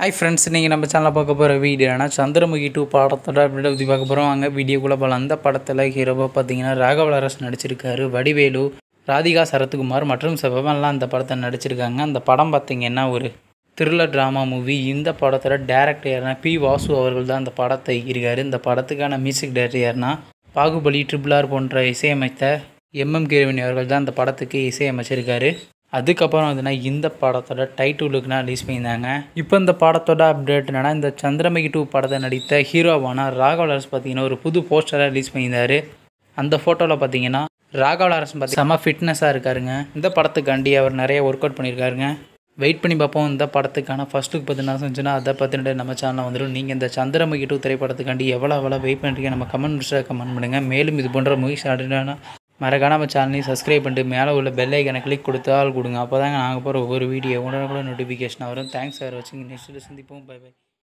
hi friends நீங்கள் நம்ம சேனலில் பார்க்க போகிற வீடியோனா சந்திரமுகி டூ படத்தோட அப்படியே பற்றி பார்க்க போகிறோம் அங்கே வீடியோக்குள்ளே போகலாம் அந்த படத்தில் ஹீரோவாக பார்த்தீங்கன்னா ராகவலரஸ் நடிச்சிருக்காரு வடிவேலு ராதிகா சரத்குமார் மற்றும் சிவமெல்லாம் அந்த படத்தை நடிச்சிருக்காங்க அந்த படம் பார்த்தீங்கன்னா ஒரு த்ரில்லர் ட்ராமா மூவி இந்த படத்தோட டேரக்டர் யாருன்னா பி வாசு அவர்கள் தான் அந்த படத்தை இருக்காரு இந்த படத்துக்கான மியூசிக் டைரக்டர் யாருன்னா பாகுபலி ட்ரிபிள் ஆர் போன்ற இசையமைத்த எம்எம் கேரவனி அவர்கள் தான் அந்த படத்துக்கு இசையமைச்சிருக்காரு அதுக்கப்புறம் வந்துன்னா இந்த படத்தோட டைட்டிலுக்கு நான் ரிலீஸ் பண்ணியிருந்தாங்க இப்போ இந்த படத்தோட அப்டேட் என்னன்னா இந்த சந்திரமுகி டூ படத்தை நடித்த ஹீரோவான ராகவலரஸ் பார்த்தீங்கன்னா ஒரு புது போஸ்டரை ரிலீஸ் பண்ணியிருந்தாரு அந்த ஃபோட்டோவில் பார்த்தீங்கன்னா ராகவலரஸ் பார்த்தி செம்ம ஃபிட்னஸாக இருக்காருங்க இந்த படத்துக்காண்டி அவர் நிறைய ஒர்க் அவுட் பண்ணியிருக்காருங்க வெயிட் பண்ணி பார்ப்போம் இந்த படத்துக்கான ஃபர்ஸ்ட் லுக் பற்றி என்ன செஞ்சுன்னா அதை பற்றின நம்ம சேனலில் வந்துடும் நீங்கள் இந்த சந்திரமுகி டூ திரைப்படத்துக்காண்டி எவ்வளோ எவ்வளோ வெயிட் பண்ணுறீங்க நம்ம கமெண்ட் பாக்ஸில் கமெண்ட் பண்ணுங்கள் மேலும் இது போன்ற மூவிஸ் ஆடுனா மறக்காம நம்ம சேனலையும் சப்ஸ்கிரைப் பண்ணிட்டு மேலே உள்ள பெல் ஐக்கனை கிளிக் கொடுத்தால் கொடுங்க அப்போ தாங்க நாங்கள் போகிற ஒவ்வொரு வீடியோ உடனே கூட நோட்டிஃபிகேஷன் வரும் தேங்க்ஸ் ஃபார் வாட்சிங் நெக்ஸ்ட் சந்திப்போம் பை பை